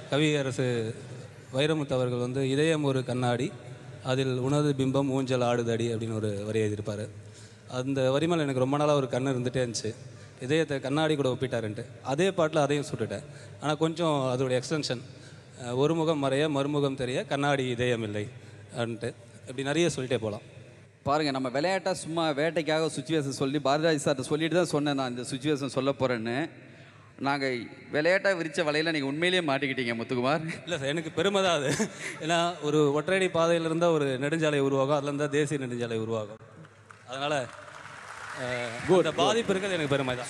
கவியரசு வைரமுத்து அவர்கள் வந்து இதயம் ஒரு கண்ணாடி அதில் உனது பிம்பம் ஊஞ்சல் ஆடுதடி அப்படின்னு ஒரு வரி எழுதியிருப்பார் அந்த வரிமேல் எனக்கு ரொம்ப நாளாக ஒரு கண்ணு இருந்துகிட்டே இருந்துச்சு இதயத்தை கண்ணாடி கூட ஒப்பிட்டாருன்ட்டு அதே பாட்டில் அதையும் சுட்டுட்டேன் ஆனால் கொஞ்சம் அதோடைய எக்ஸ்டென்ஷன் ஒரு முகம் மறைய மறுமுகம் தெரிய கண்ணாடி இதயம் இல்லை அப்படின்ட்டு இப்படி நிறைய சொல்லிட்டே போகலாம் பாருங்க நம்ம விளையாட்டா சும்மா வேட்டைக்காக சுச்சுவேஷன் சொல்லி பாரதிராஜ் சார்ட்ட சொல்லிட்டு தான் சொன்னேன் நான் இந்த சுச்சுவேஷன் சொல்ல போகிறேன்னு நாங்கள் விளையாட்டா விரித்த வலையில் நீங்கள் உண்மையிலேயே மாட்டிக்கிட்டீங்க முத்துக்குமார் இல்லை சார் எனக்கு பெருமை தான் அது ஏன்னா ஒரு ஒற்றையடி பாதையில் இருந்தால் ஒரு நெடுஞ்சாலை உருவாகும் அதில் இருந்தால் தேசிய நெடுஞ்சாலை உருவாகும் அதனால் அந்த பாதிப்பு இருக்கிறது எனக்கு பெருமை தான்